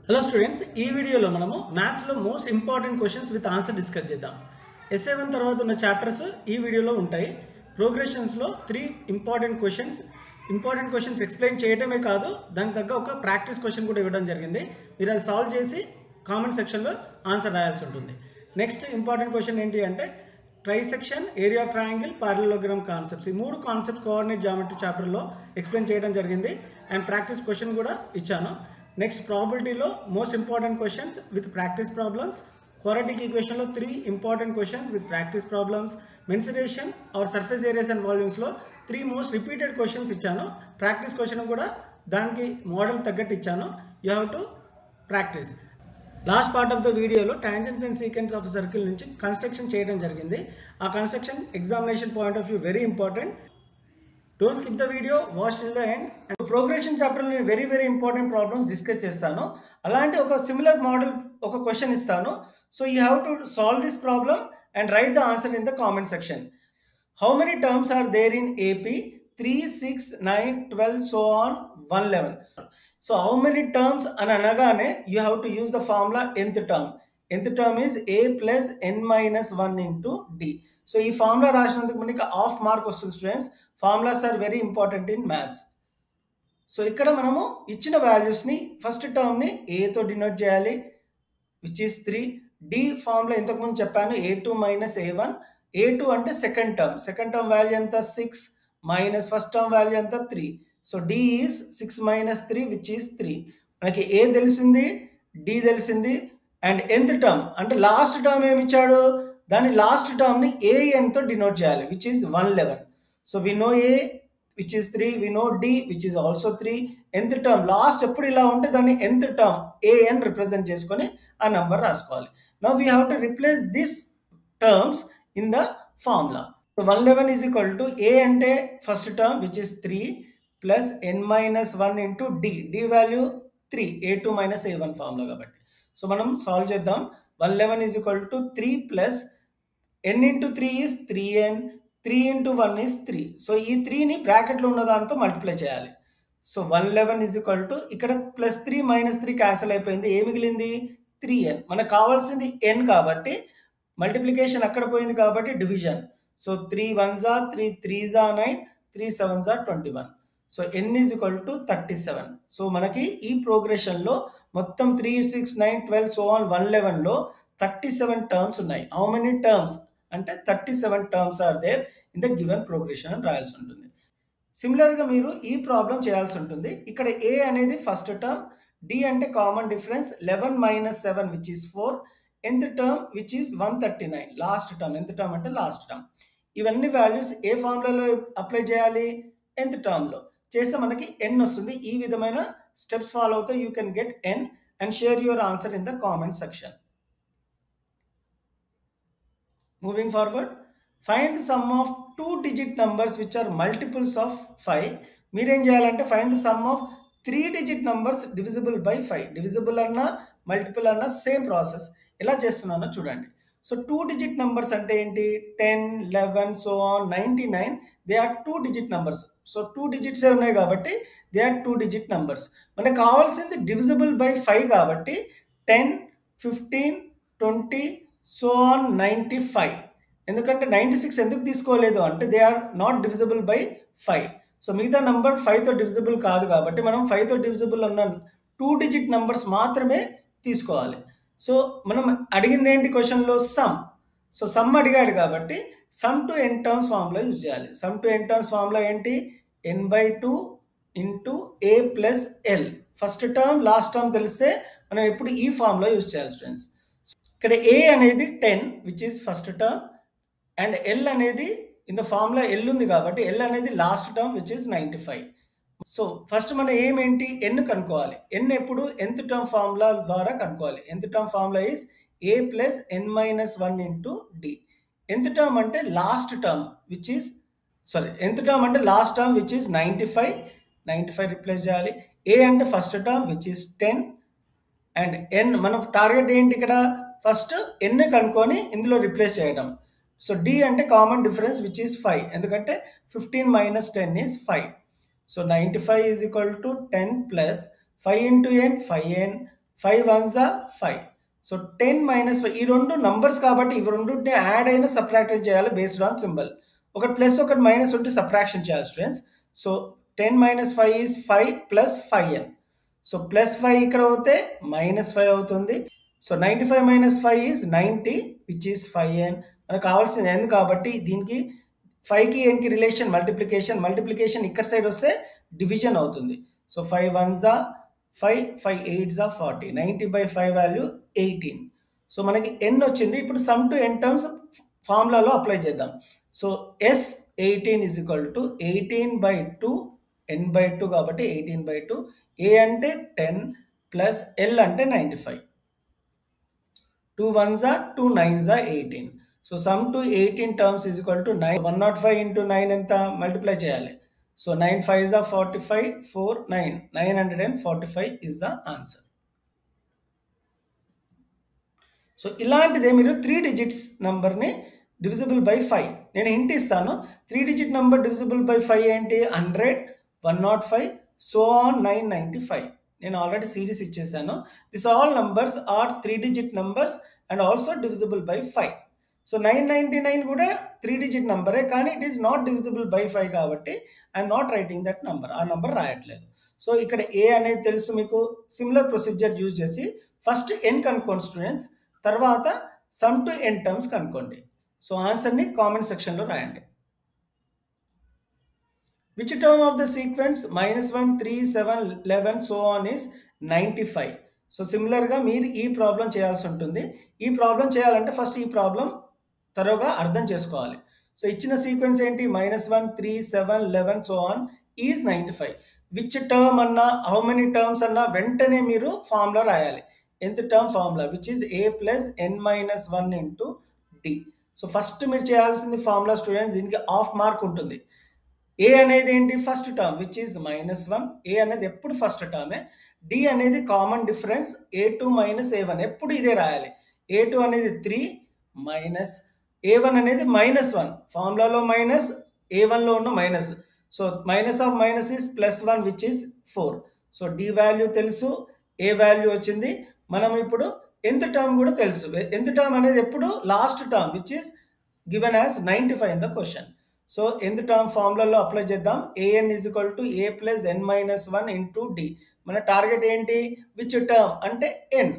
Hello students ఈ వీడియోలో మనము మ్యాథ్స్లో most important questions with answer discuss చేద్దాం ఎస్ఏ వన్ తర్వాత ఉన్న చాప్టర్స్ ఈ వీడియోలో ఉంటాయి ప్రోగ్రెషన్స్లో three important questions important questions explain చేయడమే కాదు దానికి తగ్గ ఒక ప్రాక్టీస్ క్వశ్చన్ కూడా ఇవ్వడం జరిగింది మీరు అది సాల్వ్ చేసి కామెంట్ సెక్షన్లో ఆన్సర్ రాయాల్సి ఉంటుంది నెక్స్ట్ ఇంపార్టెంట్ క్వశ్చన్ ఏంటి అంటే trisection area of triangle parallelogram concepts ఈ మూడు కాన్సెప్ట్స్ కోఆర్డినేట్ జామెట్రీ చాప్టర్లో ఎక్స్ప్లెయిన్ చేయడం జరిగింది అండ్ ప్రాక్టీస్ క్వశ్చన్ కూడా ఇచ్చాను నెక్స్ట్ ప్రాబిలిటీలో most important questions with practice problems quadratic ఈక్వేషన్లో three important questions with practice problems mensuration or surface areas and వాల్యూమ్స్లో త్రీ మోస్ట్ రిపీటెడ్ క్వశ్చన్స్ ఇచ్చాను ప్రాక్టీస్ క్వశ్చన్ కూడా దానికి మోడల్ తగ్గట్టు ఇచ్చాను you have to practice last part of the వీడియోలో tangents and sequence of circle నుంచి construction చేయడం జరిగింది ఆ construction examination point of view very important don't skip the video watch till the end and progression చాప్టర్లో నేను very very important problems discuss చేస్తాను అలాంటి ఒక సిమిలర్ మోడల్ ఒక క్వశ్చన్ ఇస్తాను so you have to solve this problem and write the answer in the comment section how many terms are there in AP three six nine twelve so on one eleven so how many terms అని అనగానే you have to use the formula nth term nth term is a plus n minus one into d so ఈ formula రాసినందుకు మనకి half mark వస్తుంది students formulas are very important in maths so ఇక్కడ మనము ఇచ్చిన వాల్యూస్ని ఫస్ట్ టర్మ్ని ఏతో డినోట్ చేయాలి which is three d formula ఇంతకుముందు చెప్పాను a two minus a one a two అంటే second term second term value ఎంత six minus first term value ఎంత three so d is six minus three which is three మనకి a తెలిసింది d తెలిసింది and nth term అంటే last term ఏమి ఇచ్చాడు దాని లాస్ట్ టర్మ్ని ఏ ఎన్తో డినోట్ చేయాలి which is one eleven so we know a which is three we know d which is also three nth term last ఎప్పుడు ఇలా ఉంటే దాన్ని ఎంత్ టర్మ్ ఏఎన్ రిప్రజెంట్ చేసుకొని ఆ నెంబర్ రాసుకోవాలి now we have to replace this terms in the formula one eleven is equal to a అంటే first term which is three plus n minus one into d d value three a two minus a one formula కాబట్టి so మనం solve చేద్దాం one eleven is equal to three plus n into three is three n three into one is three so ఈ త్రీని బ్రాకెట్లో ఉన్న దాంతో multiply చేయాలి so one eleven is equal to ఇక్కడ plus three minus three cancel అయిపోయింది a మిగిలింది three ఎన్ మనకు కావాల్సింది ఎన్ కాబట్టి మల్టిప్లికేషన్ అక్కడ పోయింది కాబట్టి డివిజన్ సో త్రీ వన్ జా త్రీ త్రీ జా నైన్ త్రీ సెవెన్ జా twenty one so n is equal to thirty seven so మనకి ఈ ప్రోగ్రెషన్లో మొత్తం three six nine twelve so on one లెవెన్లో థర్టీ సెవెన్ టర్మ్స్ ఉన్నాయి హౌ మెనీ టర్మ్స్ అంటే thirty seven terms are there in the given progression అని రాయాల్సి ఉంటుంది సిమిలర్గా మీరు ఈ ప్రాబ్లం చేయాల్సి ఉంటుంది ఇక్కడ ఏ అనేది ఫస్ట్ టర్మ్ డి అంటే common difference eleven minus seven which is four nth term which is one thirty nine last term nth term అంటే లాస్ట్ టర్మ్ ఇవన్నీ వాల్యూస్ ఏ ఫార్ములాలో అప్లై చేయాలి ఎంత టర్మ్లో చేస్తే మనకి ఎన్ వస్తుంది ఈ విధమైన స్టెప్స్ ఫాలో అవుతే you can get n and share your answer in the comment section moving forward find the sum of two digit numbers which are multiples of five మీరేం చేయాలంటే find the sum of three digit numbers divisible by five divisible అన్నా multiple అన్నా same process ఎలా చేస్తున్నానో చూడండి so two digit numbers అంటే ఏంటి ten eleven so on ninety nine they are two digit numbers so two డిజిట్సే ఉన్నాయి కాబట్టి they are two digit numbers మనకు కావాల్సింది డివిజిబుల్ బై ఫైవ్ కాబట్టి ten fifteen twenty so on ninety five ఎందుకంటే ninety six ఎందుకు తీసుకోలేదు అంటే they are not divisible by five so మిగతా నంబర్ ఫైవ్తో డివిజిబుల్ కాదు కాబట్టి మనం ఫైవ్తో డివిజిబుల్ ఉన్న టూ డిజిట్ నంబర్స్ మాత్రమే తీసుకోవాలి సో మనం అడిగింది ఏంటి క్వశ్చన్లో సమ్ సో సమ్ అడిగాడు కాబట్టి sum to n terms formula use చేయాలి sum to n terms formula ఏంటి n by two into a plus l first term last term తెలిస్తే మనం ఎప్పుడు ఈ ఫార్ములా యూజ్ చేయాలి స్టూడెంట్స్ ఇక్కడ ఏ అనేది ten which is first term and l అనేది ఇన్ ద ఫార్ములా ఎల్ ఉంది కాబట్టి ఎల్ అనేది last term which is ninety five so first మనం ఏమేంటి ఎన్ కనుక్కోవాలి ఎన్ ఎప్పుడు ఎంత్ టర్మ్ ఫార్ములా ద్వారా కనుక్కోవాలి nth term formula is a plus n minus one into d nth term అంటే last term which is sorry nth term అంటే last term which is ninety five ninety five replace చేయాలి a అంటే first term which is ten and n మనం target ఏంటి ఇక్కడ first ఎన్ కనుక్కొని ఇందులో రిప్లేస్ చేయడం సో డి అంటే common difference which is five ఎందుకంటే fifteen minus ten is five so ninety five is equal to ten plus five into n five n five one జా five so ten minus five ఈ రెండు numbers కాబట్టి ఇవి రెండుంటిని add అయినా subtract చేయాలి based on symbol ఒకటి plus ఒకటి మైనస్ ఉంటే సబ్ట్రాక్షన్ చేయాలి students so ten minus five is five plus five n so plus five ఇక్కడ అవుతే మైనస్ ఫైవ్ అవుతుంది so ninety five minus five is ninety which is five n మనకు కావాల్సింది n కాబట్టి దీనికి ఫైవ్కి ఎన్కి రిలేషన్ మల్టిప్లికేషన్ మల్టిప్లికేషన్ ఇక్కడ సైడ్ వస్తే డివిజన్ అవుతుంది సో ఫైవ్ వన్ జా ఫైవ్ ఫైవ్ ఎయిట్ జా forty ninety by five value eighteen so మనకి ఎన్ వచ్చింది ఇప్పుడు సమ్ టు ఎన్ టర్మ్స్ ఫార్ములాలో అప్లై చేద్దాం so S eighteen is equal to eighteen by two n by two కాబట్టి eighteen by two a అంటే ten plus l అంటే ninety five two one జా two nine జా eighteen so sum to eighteen terms is equal to nine one nought five into nine ఎంత multiply చేయాలి so nine five జా forty five four nine nine hundred and forty five is the answer so ఇలాంటిదే మీరు three digits నంబర్ని divisible by five నేను hint ఇస్తాను three digit number divisible by five ఏంటి hundred one nought five so on nine ninety five నేను already series ఇచ్చేసాను this all numbers are three digit numbers and also divisible by five so nine ninety nine కూడా three digit నంబరే కానీ it is not divisible by five కాబట్టి I'm not writing that number ఆ number రాయట్లేదు so ఇక్కడ a అనేది తెలుసు మీకు సిమిలర్ ప్రొసీజర్ యూజ్ చేసి ఫస్ట్ ఎన్ కనుక్కోండి స్టూడెంట్స్ తర్వాత సమ్ టు ఎన్ టర్మ్స్ కనుక్కోండి సో ఆన్సర్ని కామెంట్ సెక్షన్లో రాయండి which term of the sequence minus one three seven eleven so on is ninety five so సిమిలర్గా మీరు ఈ ప్రాబ్లం చేయాల్సి ఉంటుంది ఈ ప్రాబ్లం చేయాలంటే ఫస్ట్ ఈ ప్రాబ్లం తరోగా అర్థం చేసుకోవాలి సో ఇచ్చిన సీక్వెన్స్ ఏంటి minus one three seven eleven so on is ninety five which term అన్నా హౌ మెనీ టర్మ్స్ అన్నా వెంటనే మీరు ఫార్ములా రాయాలి nth term formula which is a plus n minus one into d so first మీరు చేయాల్సింది formula students దీనికి half mark ఉంటుంది a అనేది ఏంటి first term which is minus one a అనేది ఎప్పుడు ఫస్ట్ టర్మే డి అనేది common difference a two minus a one ఎప్పుడు ఇదే రాయాలి ఏ టూ అనేది త్రీ మైనస్ ఏ వన్ అనేది మైనస్ వన్ ఫార్ములాలో మైనస్ ఏ వన్లో ఉన్న minus so minus of minus is plus one which is four so d value తెలుసు a value వచ్చింది మనం ఇప్పుడు ఎంత టర్మ్ కూడా తెలుసు ఎంత టర్మ్ అనేది ఎప్పుడు last term which is given as ninety five in the question so nth term ఫార్ములాలో అప్లై చేద్దాం an is equal to a plus n minus one into d మన టార్గెట్ ఏంటి విచ్ టర్మ్ అంటే ఎన్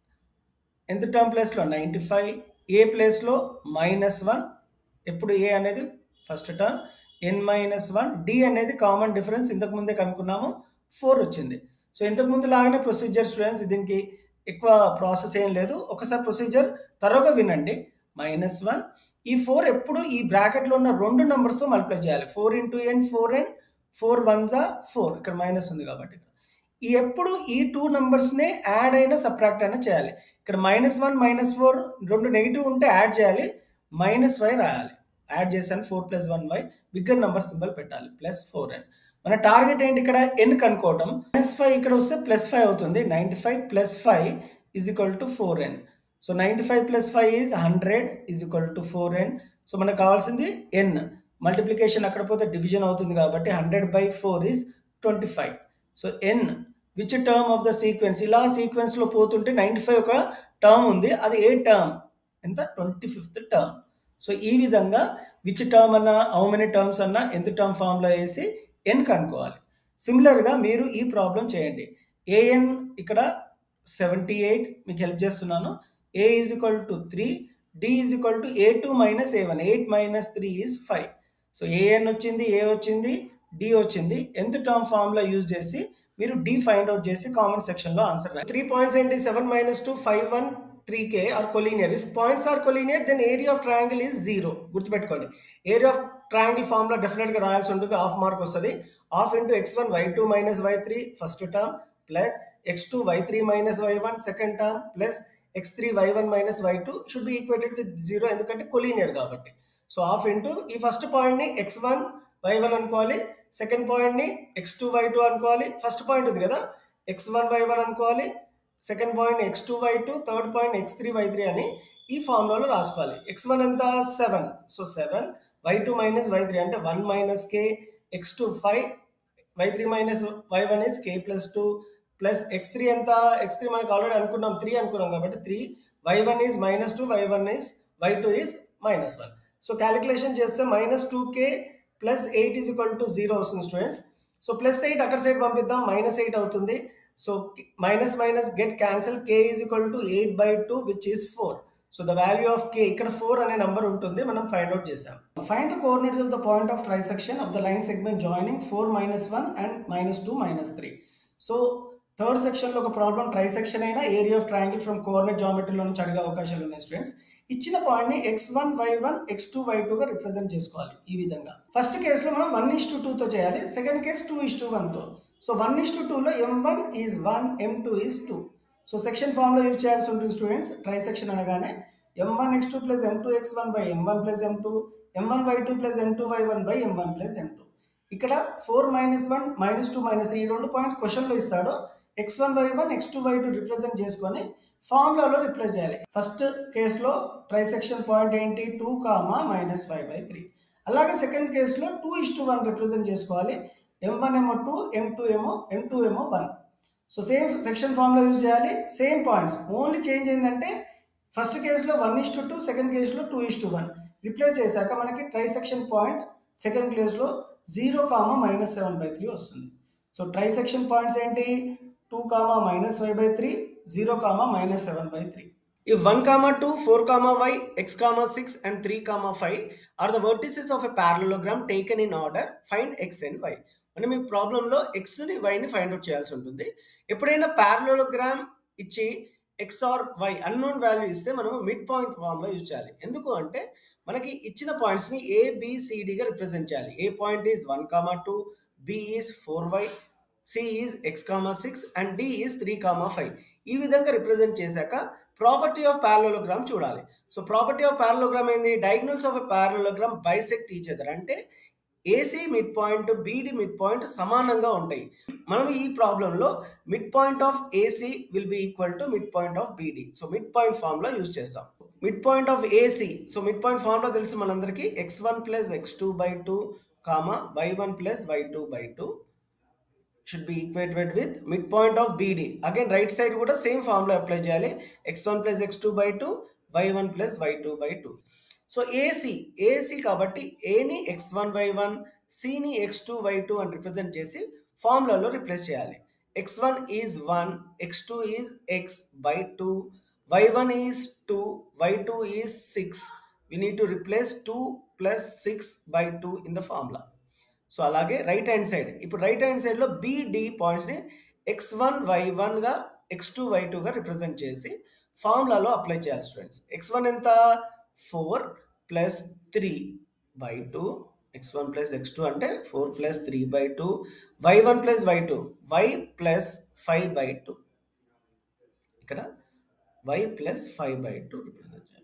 ఎంత term ప్లేస్లో ninety five ఏ ప్లేస్లో minus one ఎప్పుడు a అనేది first term n minus one d అనేది కామన్ డిఫరెన్స్ ఇంతకు ముందే కనుక్కున్నాము ఫోర్ వచ్చింది సో ఇంతకు ముందు లాగానే ప్రొసీజర్ స్టూడెంట్స్ దీనికి ఎక్కువ ప్రాసెస్ ఏం లేదు ఒకసారి ప్రొసీజర్ త్వరగా వినండి మైనస్ వన్ ఈ ఫోర్ ఎప్పుడు ఈ బ్రాకెట్లో ఉన్న రెండు నెంబర్స్తో మల్టిప్లై చేయాలి four into n four n four one జా ఫోర్ ఇక్కడ మైనస్ ఉంది కాబట్టి ఈ ఎప్పుడు ఈ టూ నెంబర్స్నే యాడ్ అయినా సబ్ట్రాక్ట్ అయినా చేయాలి ఇక్కడ మైనస్ వన్ మైనస్ ఫోర్ రెండు నెగిటివ్ ఉంటే యాడ్ చేయాలి మైనస్ వై రాయాలి యాడ్ చేశాను four plus one y bigger number symbol పెట్టాలి ప్లస్ ఫోర్ ఎన్ మన టార్గెట్ ఏంటి ఇక్కడ ఎన్ కనుక్కోవటం మైనస్ ఫైవ్ ఇక్కడ వస్తే ప్లస్ ఫైవ్ అవుతుంది ninety five plus five is equal to four n so ninety five plus five is hundred is equal to four n so మనకు కావాల్సింది ఎన్ మల్టిప్లికేషన్ అక్కడ పోతే డివిజన్ అవుతుంది కాబట్టి hundred by four is twenty five so n which term of the sequence ఇలా సీక్వెన్స్లో పోతుంటే ninety five ఒక టర్మ్ ఉంది అది ఏ టర్మ్ ఎంత ట్వంటీ ఫిఫ్త్ టర్మ్ సో ఈ విధంగా విచ్ టర్మ్ అన్నా హౌ మెనీ టర్మ్స్ అన్నా ఎంత టర్మ్ ఫామ్లో వేసి ఎన్ కనుక్కోవాలి సిమిలర్గా మీరు ఈ ప్రాబ్లం చేయండి ఏఎన్ ఇక్కడ సెవెంటీ ఎయిట్ మీకు హెల్ప్ చేస్తున్నాను a is equal to three d is equal to a two minus a one eight minus three is five so a n వచ్చింది ఏ వచ్చింది డి వచ్చింది ఎంత టర్మ్ ఫార్ములా యూజ్ చేసి మీరు డి ఫైండ్ అవుట్ చేసి comment సెక్షన్లో answer three points ఏంటి seven minus two five one three k are collinear if points are collinear then area of triangle is zero గుర్తుపెట్టుకోండి area of triangle formula డెఫినెట్గా రాయాల్సి ఉంటుంది half mark వస్తుంది half into x one y two minus y three first term plus x two y three minus y one second term plus x three y one minus y two should be equated with zero ఎందుకంటే collinear కాబట్టి so half into ఈ first పాయింట్ని x one y one అనుకోవాలి second పాయింట్ని x two y two అనుకోవాలి first point ఉంది కదా x one y one అనుకోవాలి second point x two y two third point x three y three అని ఈ ఫార్ములాలో రాసుకోవాలి ఎక్స్ వన్ ఎంత seven so seven y two minus y three అంటే one minus k X two five y three minus y one is k plus two plus x three ఎంత x three మనకు already అనుకున్నాం three అనుకున్నాం కాబట్టి three y one is minus two y one is y two is minus one so calculation చేస్తే minus two k plus eight is equal to zero వస్తుంది students so plus eight అక్కడ side పంపిద్దాం minus eight అవుతుంది so minus minus get cancel k is equal to eight by two which is four so the value of k ఇక్కడ four అనే number ఉంటుంది మనం find out చేసాం find the coordinates of the point of trisection of the line segment joining four minus one and minus two minus three so third సెక్షన్లో ఒక problem trisection అయినా area of triangle from coordinate జామెట్రీలో నుంచి అడిగే అవకాశాలు ఉన్నాయి students ఇచ్చిన పాయింట్ని x one y one x two y టూగా రిప్రజెంట్ చేసుకోవాలి ఈ విధంగా ఫస్ట్ కేసులో మనం వన్ ఇస్ టు టూతో చేయాలి second case two is to వన్తో సో వన్ ఇస్ టు టూలో m one is one m two is two so section ఫామ్లో యూజ్ చేయాల్సి ఉంటుంది స్టూడెంట్స్ ట్రై సెక్షన్ అనగానే m one x two plus m two x one by m one plus m two m one y two plus m two y one by m one plus m two ఇక్కడ four minus one minus two minus ఈ రెండు points క్వశ్చన్లో ఇస్తాడు x one y one x two y two represent చేసుకొని ఫార్ములాలో replace చేయాలి first కేసులో trisection point ఏంటి two comma minus five by three అలాగే సెకండ్ కేసులో two is to one represent చేసుకోవాలి ఎం వన్ ఏమో టూ ఎం టూ ఏమో ఎం టూ ఏమో one so same section formula use చేయాలి సేమ్ పాయింట్స్ ఓన్లీ చేంజ్ ఏంటంటే first కేసులో one is to two second కేసులో two is to one replace చేశాక మనకి ట్రైసెక్షన్ పాయింట్ సెకండ్ కేసులో zero comma minus seven by three వస్తుంది so trisection points ఏంటి two comma minus five by three zero comma minus seven by three If 1 comma 2, 4 comma y, x comma 6 and 3 comma 5 are the vertices of a parallelogram taken in order, find x and y. అంటే మీ ప్రాబ్లంలో ఎక్స్ని వైని find out చేయాల్సి ఉంటుంది ఎప్పుడైనా parallelogram ఇచ్చి x or y unknown value ఇస్తే మనం mid point ఫామ్లో use చేయాలి ఎందుకు అంటే మనకి ఇచ్చిన పాయింట్స్ని ఏబిసిడిగా రిప్రజెంట్ చేయాలి A point is one comma two B is four y C is x comma six and D is three comma five ఈ విధంగా రిప్రజెంట్ చేశాక ప్రాపర్టీ ఆఫ్ ప్యారలోగ్రామ్ చూడాలి సో ప్రాపర్టీ ఆఫ్ ప్యారలోగ్రామ్ ఏంది diagonals of a parallelogram bisect each other అంటే AC mid point BD mid point సమానంగా ఉంటాయి మనం ఈ ప్రాబ్లంలో mid point of AC will be equal to mid point of BD so mid point formula use చేస్తాం mid point of AC so mid point formula తెలుసు మనందరికీ x one plus x two by two comma y one plus y two by two should be equated with midpoint of BD. Again, right side కూడా same formula apply చేయాలి x1 plus x2 by 2, y1 plus y2 by 2. So AC AC కాబట్టి ఏని x one y one సిని x two y two అని represent చేసి ఫార్ములాలో replace చేయాలి x one is one x two is x by two y one is two y two is six we need to replace two plus six by two in the formula so అలాగే right hand side ఇప్పుడు right hand సైడ్లో BD పాయింట్స్ని x one y వన్గా X two y టూగా represent చేసి ఫార్ములాలో apply చేయాలి students x one ఎంత four plus three by two x one plus x two అంటే four plus three by two y one plus y two y plus five by two ఇక్కడ y plus five by two represent చేయాలి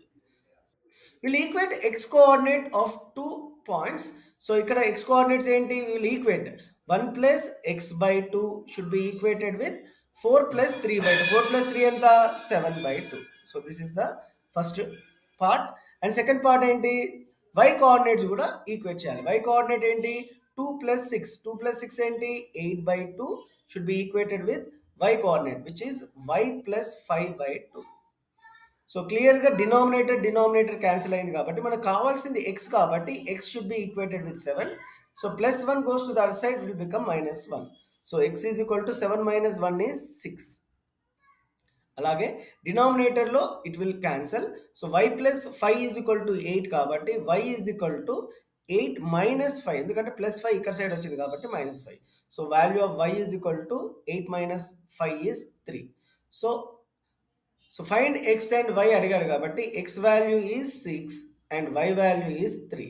will equate x coordinate of two points so ఇక్కడ x coordinates ఏంటి will equate one plus x by two should be equated with four plus three by two four plus three ఎంత seven by two so this is the first part and second part ఏంటి y coordinates కూడా equate చేయాలి y coordinate ఏంటి two plus six two plus six ఏంటి eight by two should be equated with y coordinate which is y plus five by two so క్లియర్గా denominator denominator cancel అయింది కాబట్టి మనకు కావాల్సింది x కాబట్టి x should be equated with seven so plus one goes to the other side will become minus one so x is equal to seven minus one is six అలాగే డినామినేటర్లో it will cancel so y plus five is equal to eight కాబట్టి y is equal to eight minus five ఎందుకంటే plus five ఇక్కడ side వచ్చింది కాబట్టి minus five so value of y is equal to eight minus five is three so so find x and y అడిగాడు కాబట్టి x value is six and y value is three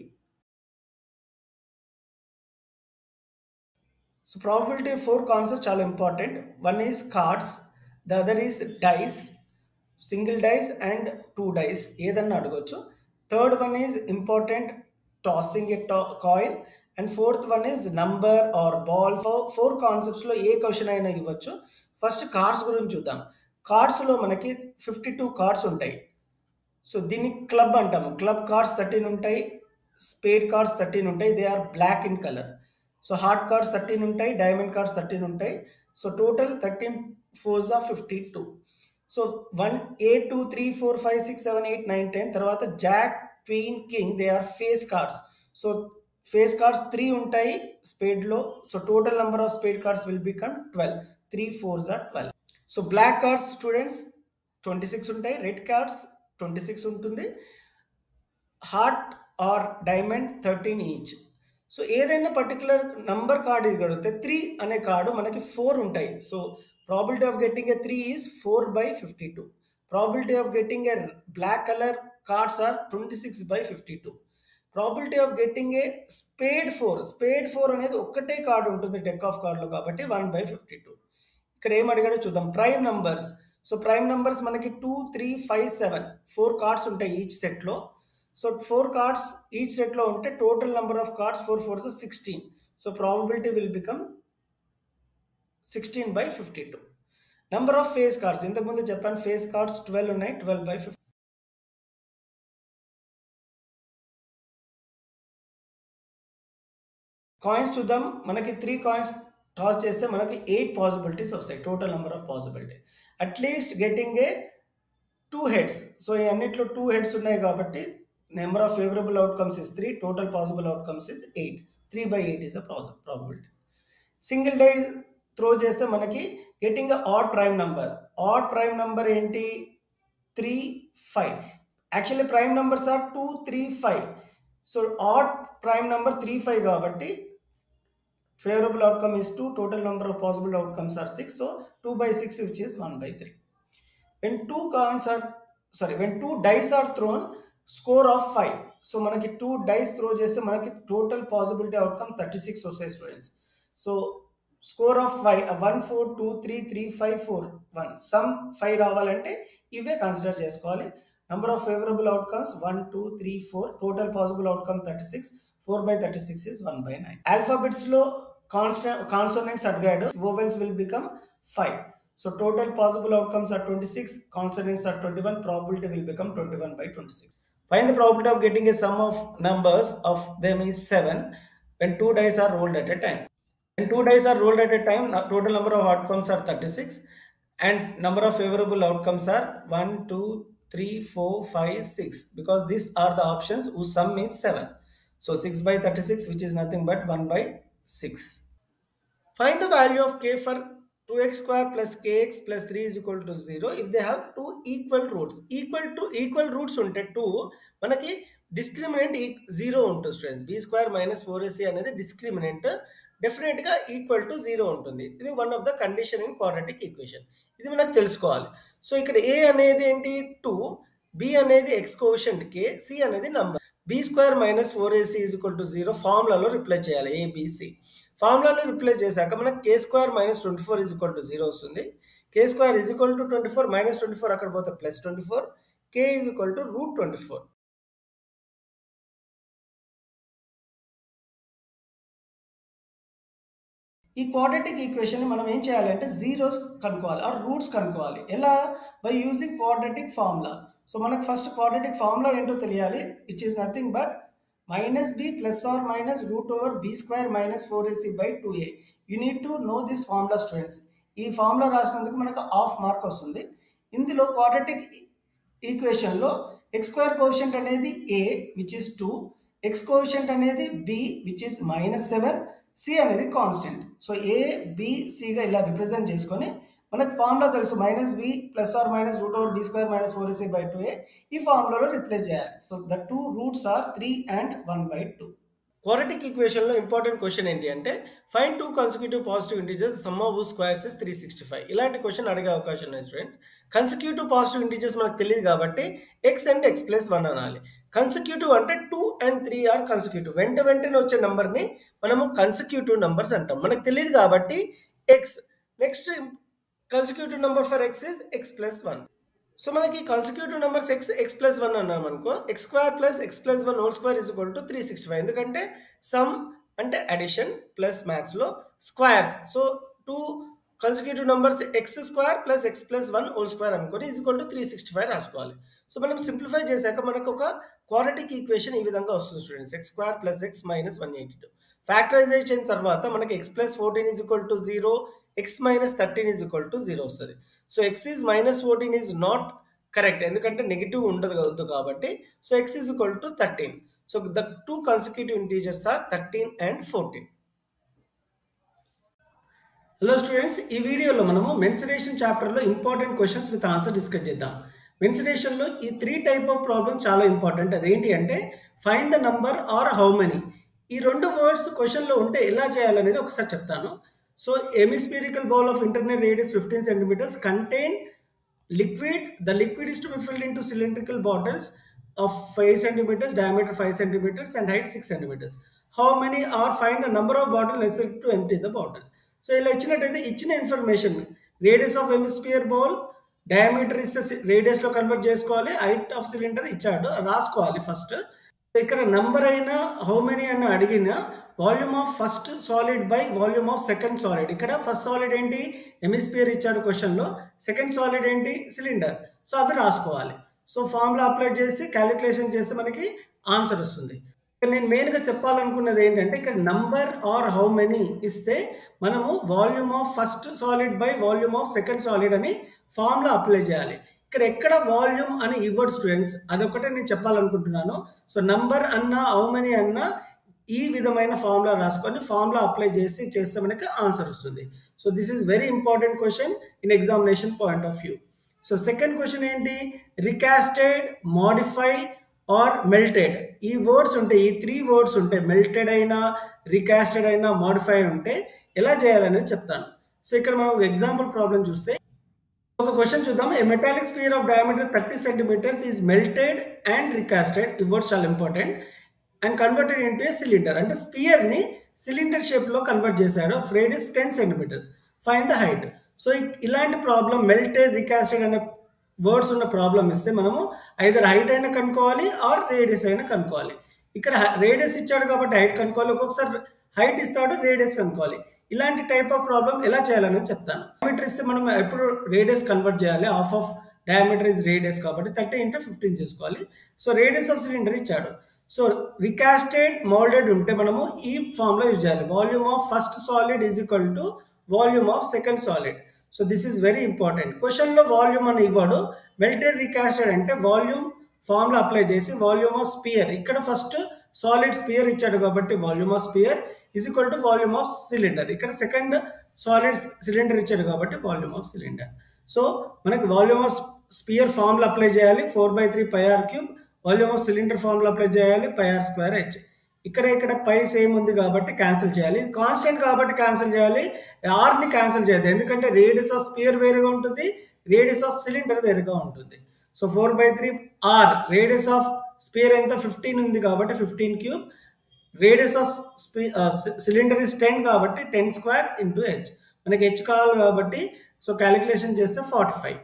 so probability four concept చాలా important one is cards the other is dice single dice and two dice ఏదన్నా అడగొచ్చు third one is important tossing a టా coin and fourth one is number or ball four కాన్సెప్ట్స్లో ఏ question అయినా ఇవ్వచ్చు first cards గురించి చూద్దాం కార్డ్స్లో మనకి ఫిఫ్టీ టూ కార్డ్స్ ఉంటాయి సో దీన్ని క్లబ్ అంటాము క్లబ్ కార్డ్స్ థర్టీన్ ఉంటాయి స్పేడ్ కార్డ్స్ థర్టీన్ ఉంటాయి they are black in colour so heart cards thirteen ఉంటాయి డైమండ్ కార్డ్స్ థర్టీన్ ఉంటాయి so total thirteen fours of fifty two so one eight two three four five six seven eight nine ten తర్వాత jack queen king they are face cards so face cards three ఉంటాయి స్పేడ్లో so total number of spade cards will become twelve three fours are twelve so black cards students twenty six ఉంటాయి red cards twenty six ఉంటుంది heart or diamond thirteen each so ఏదైనా particular number card అడిగితే three అనే card మనకి four ఉంటాయి so probability of getting a three is four by fifty two probability of getting a black colour cards are twenty six by fifty two probability of getting a spade four spade four అనేది ఒక్కటే card ఉంటుంది deck of కార్డులో కాబట్టి one by fifty two ఇక్కడ ఏం అడిగాడో చూద్దాం prime numbers so prime numbers మనకి two three five seven four cards ఉంటాయి ఈచ్ సెట్లో సో ఫోర్ కార్డ్స్ ఈచ్ సెట్లో ఉంటే total number of cards four fours sixteen so probability will become sixteen by fifty two number of face cards ఇంతకుముందు చెప్పాను face cards twelve ఉన్నాయి twelve by fifty coins చూద్దాం మనకి three coins toss చేస్తే మనకి eight possibilities వస్తాయి total number of possibility at least getting a two heads so ఈ అన్నిట్లో టూ హెడ్స్ ఉన్నాయి కాబట్టి number of favourable outcomes is three total possible outcomes is eight three by eight is a probability single die throw చేస్తే మనకి getting a odd prime number odd prime number ఏంటి three five actually prime numbers are two three five so odd prime number three five కాబట్టి favourable outcome is two total number of possible outcomes are six so two by six which is one by three when two coins are sorry when two dice are thrown score of five so మనకి two dice throw చేస్తే మనకి total possibility outcome thirty six వస్తాయి students so score of five one four two three three five four one sum five రావాలంటే ఇవే consider చేసుకోవాలి number of favourable outcomes one two three four total possible outcome thirty six four by thirty six is one by nine ఆల్ఫాబెట్స్లో constant consonants అడిగాడు vowels will become five so total possible outcomes are twenty six consonants are twenty one probability will become twenty one by twenty six Find the probability of getting a sum of numbers of them is 7 when two dice are rolled at a time. When two dice are rolled at a time, no- total number of outcomes are 36 and number of favorable outcomes are 1, 2, 3, 4, 5, 6 because these are the options whose sum is 7. So 6 by 36 which is nothing but 1 by 6. Find the value of k for 2x square plus kx plus 3 is equal to 0 if they have two equal roots. Equal to equal roots ఉంటే 2 మనకి discriminant zero ఉంటుంది students b square minus four ac అనేది discriminant డెఫినెట్గా equal to zero ఉంటుంది ఇది one of the condition in quadratic equation ఇది మనకు తెలుసుకోవాలి సో ఇక్కడ ఏ అనేది ఏంటి టూ బి అనేది ఎక్స్ కోషంట్ కే సి అనేది number b square minus four ac is equal to zero ఫార్ములాలో రిప్లై చేయాలి ఏబిసి ఫార్ములాలో రిప్లై చేశాక మనకి k square minus twenty four is equal to zero వస్తుంది k square is equal to twenty four minus twenty four అక్కడ పోతే plus twenty four k is equal to root twenty four ఈ quadratic equation మనం ఏం చేయాలంటే zeros కనుక్కోవాలి ఆ roots కనుక్కోవాలి ఎలా by using quadratic formula so మనకు ఫస్ట్ క్వాడ్రటిక్ ఫార్ములా ఏంటో తెలియాలి it is nothing but minus b plus or minus root over b square minus four ac by two a you need to no this formula students ఈ formula రాసినందుకు మనకు half mark వస్తుంది ఇందులో quadratic ఈక్వేషన్లో x square quotient అనేది a which is two x quotient అనేది b which is minus seven c అనేది constant so a b సిగా ఇలా రిప్రజెంట్ చేసుకొని మనకు ఫార్ములా తెలుసు minus b plus or minus root over b square minus four sa by two a ఈ ఫార్ములాలో replace చేయాలి so the two roots are three and one by two quadratic ఈక్వేషన్లో important question ఏంటి అంటే find two consecutive positive integers sum of squares is three sixty five ఇలాంటి question అడిగే అవకాశం ఉన్నాయి స్టూడెంట్స్ కన్సిక్యూటివ్ పాజిటివ్ ఇంటీజర్స్ మనకు తెలియదు కాబట్టి x and x plus one అనాలి కన్సిక్యూటివ్ అంటే two and three are consecutive వెంట వెంటనే వచ్చే నెంబర్ని మనము కన్సిక్యూటివ్ నెంబర్స్ అంటాం మనకు తెలియదు కాబట్టి x next consecutive number for x is x plus one so మనకి consecutive numbers x x plus one అన్నాం అనుకో x square plus x plus one whole square is equal to three sixty five ఎందుకంటే sum అంటే addition plus మ్యాథ్స్లో squares so two consecutive numbers x square plus x plus one whole square అనుకొని is equal to three sixty five రాసుకోవాలి so మనం simplify చేశాక మనకు ఒక quadratic equation ఈ విధంగా వస్తుంది students x square plus x minus one eighty two factorization తర్వాత మనకి x plus fourteen is equal to zero x minus thirteen is equal to zero వస్తుంది so x is minus fourteen is not correct ఎందుకంటే negative ఉండదు వద్దు కాబట్టి so x is equal to thirteen so the two consecutive integers are thirteen and fourteen hello students ఈ వీడియోలో మనము mensuration చాప్టర్లో important questions with answer discuss చేద్దాం మెన్సురేషన్లో ఈ త్రీ టైప్ ఆఫ్ ప్రాబ్లమ్ చాలా ఇంపార్టెంట్ అదేంటి అంటే find the number or how many ఈ రెండు వర్డ్స్ క్వశ్చన్లో ఉంటే ఎలా చేయాలనేది ఒకసారి చెప్తాను so hemispherical bowl of internal radius fifteen centimetres contain liquid the liquid is to be filled into cylindrical bottles of 5 centimeters diameter 5 centimeters and height 6 centimeters how many are find the number of bottles necessary to empty the bottle so ఇలా ఇచ్చినట్టయితే ఇచ్చిన information radius of hemisphere bowl diameter ఇస్తే radius లో convert చేసుకోవాలి height of cylinder ఇచ్చాడు రాసుకోవాలి first ఇక్కడ number అయినా హౌ మెనీ అని అడిగిన volume of first solid by volume of second solid ఇక్కడ ఫస్ట్ సాలిడ్ ఏంటి ఎమిస్పియర్ ఇచ్చాడు క్వశ్చన్లో సెకండ్ సాలిడ్ ఏంటి సిలిండర్ సో అవి రాసుకోవాలి సో ఫార్ములా అప్లై చేసి క్యాలిక్యులేషన్ చేస్తే మనకి ఆన్సర్ వస్తుంది ఇక్కడ నేను మెయిన్గా చెప్పాలనుకున్నది ఏంటంటే ఇక్కడ నంబర్ ఆర్ హౌ మెనీ ఇస్తే మనము volume of first solid by volume of second solid అని ఫార్ములా అప్లై చేయాలి ఇక్కడ ఎక్కడ వాల్యూమ్ అని ఇవ్వడు స్టూడెంట్స్ అదొకటే నేను చెప్పాలనుకుంటున్నాను సో నంబర్ అన్న హౌ మెనీ అన్న ఈ విధమైన ఫార్ములా రాసుకొని ఫార్ములా అప్లై చేసి చేస్తే మనకి ఆన్సర్ వస్తుంది so this is very important question in examination point of view so second question ఏంటి రికాస్టెడ్ మాడిఫై ఆర్ మెల్టెడ్ ఈ వర్డ్స్ ఉంటాయి ఈ త్రీ వర్డ్స్ ఉంటాయి మెల్టెడ్ అయినా రికాస్టెడ్ అయినా మాడిఫై ఉంటే ఎలా చేయాలనేది చెప్తాను సో ఇక్కడ మనం ఎగ్జాంపుల్ ప్రాబ్లం చూస్తే ఒక క్వశ్చన్ చూద్దాం a metallic sphere of diameter thirty centimetres is melted and recasted ఈ వర్డ్స్ చాలా important and converted into a cylinder అంటే స్పియర్ని సిలిండర్ షేప్లో కన్వర్ట్ చేశాడు radius ten centimetres find the height so ఇలాంటి ప్రాబ్లం మెల్టెడ్ రికాస్టెడ్ అనే words ఉన్న problem ఇస్తే మనము ఐదర్ హైట్ అయినా కనుక్కోవాలి ఆర్ రేడియస్ అయినా కనుక్కోవాలి ఇక్కడ రేడియస్ ఇచ్చాడు కాబట్టి హైట్ కనుక్కోవాలి ఒక్కొక్కసారి హైట్ ఇస్తాడు రేడియస్ కనుక్కోవాలి ఇలాంటి టైప్ ఆఫ్ ప్రాబ్లం ఎలా చేయాలనేది చెప్తాను డయామీటర్ ఇస్తే మనం ఎప్పుడు రేడియస్ కన్వర్ట్ చేయాలి half of diameter is radius కాబట్టి థర్టీ ఇంటూ ఫిఫ్టీన్ చేసుకోవాలి సో రేడియస్ ఆఫ్ సిలిండర్ ఇచ్చాడు సో రికాస్టెడ్ మోల్డెడ్ ఉంటే మనము ఈ ఫామ్లో యూజ్ చేయాలి volume of first solid is equal to volume of second solid so this is very important క్వశ్చన్లో volume అని ఇవ్వడు మెల్టెడ్ రికాస్టెడ్ అంటే వాల్యూమ్ ఫార్ములా అప్లై చేసి వాల్యూమ్ ఆఫ్ స్పియర్ ఇక్కడ ఫస్ట్ సాలిడ్ స్పియర్ ఇచ్చాడు కాబట్టి volume of spear is equal to volume of cylinder ఇక్కడ second solid cylinder ఇచ్చాడు కాబట్టి వాల్యూమ్ ఆఫ్ సిలిండర్ సో మనకి volume of sphere formula apply చేయాలి four by three pi r cube volume of cylinder formula apply చేయాలి pi r square H ఇక్కడ ఇక్కడ పై same ఉంది కాబట్టి క్యాన్సిల్ చేయాలి ఇది కాన్స్టెంట్ కాబట్టి క్యాన్సిల్ చేయాలి ఆర్ని క్యాన్సిల్ చేయదు ఎందుకంటే రేడియస్ ఆఫ్ స్పియర్ వేరుగా ఉంటుంది రేడియస్ ఆఫ్ సిలిండర్ వేరుగా ఉంటుంది so four by three r radius of sphere ఎంత ఫిఫ్టీన్ ఉంది కాబట్టి fifteen cube radius of cylinder is ten కాబట్టి టెన్ స్క్వేర్ ఇంటూ హెచ్ మనకి హెచ్ కావాలి కాబట్టి సో క్యాలిక్యులేషన్ చేస్తే forty five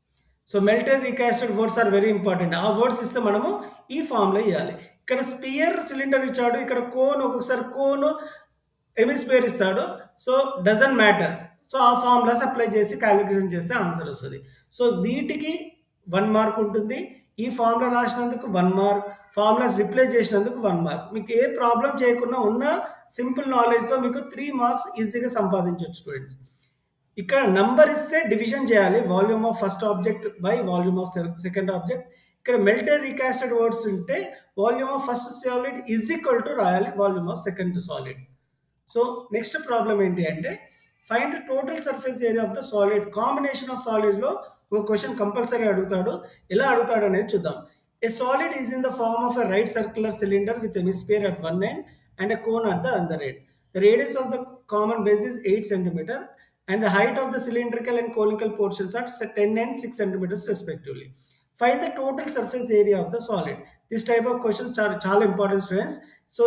so melted recasted words are very important ఆ words ఇస్తే మనము ఈ ఫామ్లో ఇవ్వాలి ఇక్కడ స్పియర్ సిలిండర్ ఇచ్చాడు ఇక్కడ కోన్ ఒక్కొక్కసారి కోన్ ఎమిస్పియర్ ఇస్తాడు సో డజన్ మ్యాటర్ సో ఆ ఫార్ములాస్ అప్లై చేసి క్యాలిక్యులేషన్ చేస్తే ఆన్సర్ వస్తుంది సో వీటికి వన్ మార్క్ ఉంటుంది ఈ ఫార్ములా రాసినందుకు వన్ మార్క్ ఫార్ములాస్ రిప్లేస్ చేసినందుకు వన్ మార్క్ మీకు ఏ ప్రాబ్లం చేయకుండా ఉన్న సింపుల్ నాలెడ్జ్తో మీకు త్రీ మార్క్స్ ఈజీగా సంపాదించవచ్చు స్టూడెంట్స్ ఇక్కడ నంబర్ ఇస్తే డివిజన్ చేయాలి volume of first object by volume of second object ఇక్కడ మెల్టెడ్ రికాస్టెడ్ వర్డ్స్ ఉంటే volume of first solid is equal to రాయాలి volume of second solid so next problem ఏంటి అంటే find the total surface area of the solid combination of సాలిడ్స్లో ఒక question compulsory అడుగుతాడు ఎలా అడుగుతాడు అనేది చూద్దాం a solid is in the form of a right circular cylinder with hemisphere at one end and a cone at the other end the radius of the common base is 8 centimeter and the height of the cylindrical and conical portions are 10 and 6 centimeters respectively. Find the total surface area of the solid. This type of questions are చాలా important students so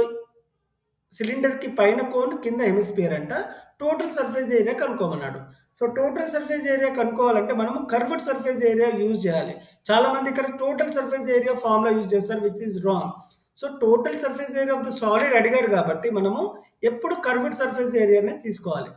cylinder కి పైన cone కింద hemisphere అంట total surface area కనుక్కోమన్నాడు so total surface area కనుక్కోవాలంటే మనము curved surface area use చేయాలి చాలా మంది ఇక్కడ total surface area formula use చేస్తారు which is wrong so total surface area of the solid అడిగాడు కాబట్టి మనము ఎప్పుడు కర్వ్డ్ సర్ఫేస్ ఏరియానే తీసుకోవాలి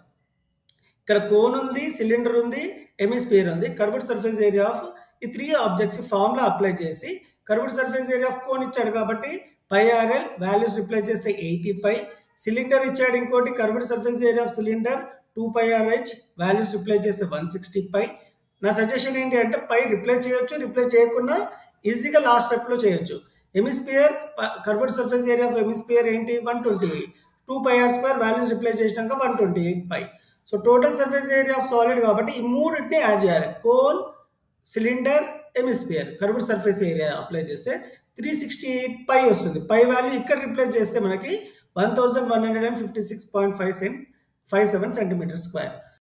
ఇక్కడ కోన్ ఉంది సిలిండర్ ఉంది ఎమిస్పియర్ ఉంది కర్వ్డ్ సర్ఫేస్ ఏరియా ఆఫ్ ఈ త్రీ ఆబ్జెక్ట్స్ ఫార్ములా అప్లై చేసి curved surface area of cone ఇచ్చాడు కాబట్టి పై ఆర్ఎల్ వాల్యూస్ రిప్లై చేస్తే ఎయిటీ పై సిలిండర్ ఇచ్చాడు ఇంకోటి curved surface area of cylinder two pi r h values replace చేస్తే one sixty pi నా suggestion ఏంటి అంటే పై రిప్లేస్ చేయొచ్చు రిప్లేస్ చేయకుండా ఈజీగా లాస్ట్ స్టెప్లో చేయొచ్చు hemisphere curved surface area of hemisphere ఏంటి one twenty eight two pi r square values replace చేసినాక one twenty eight pi so total surface area of solid కాబట్టి ఈ మూడింటిని యాడ్ చేయాలి cone cylinder hemisphere curved surface area apply చేస్తే three sixty eight pi వస్తుంది pi value ఇక్కడ replace చేస్తే మనకి one thousand one hundred and fifty six point five cent five seven centimetre square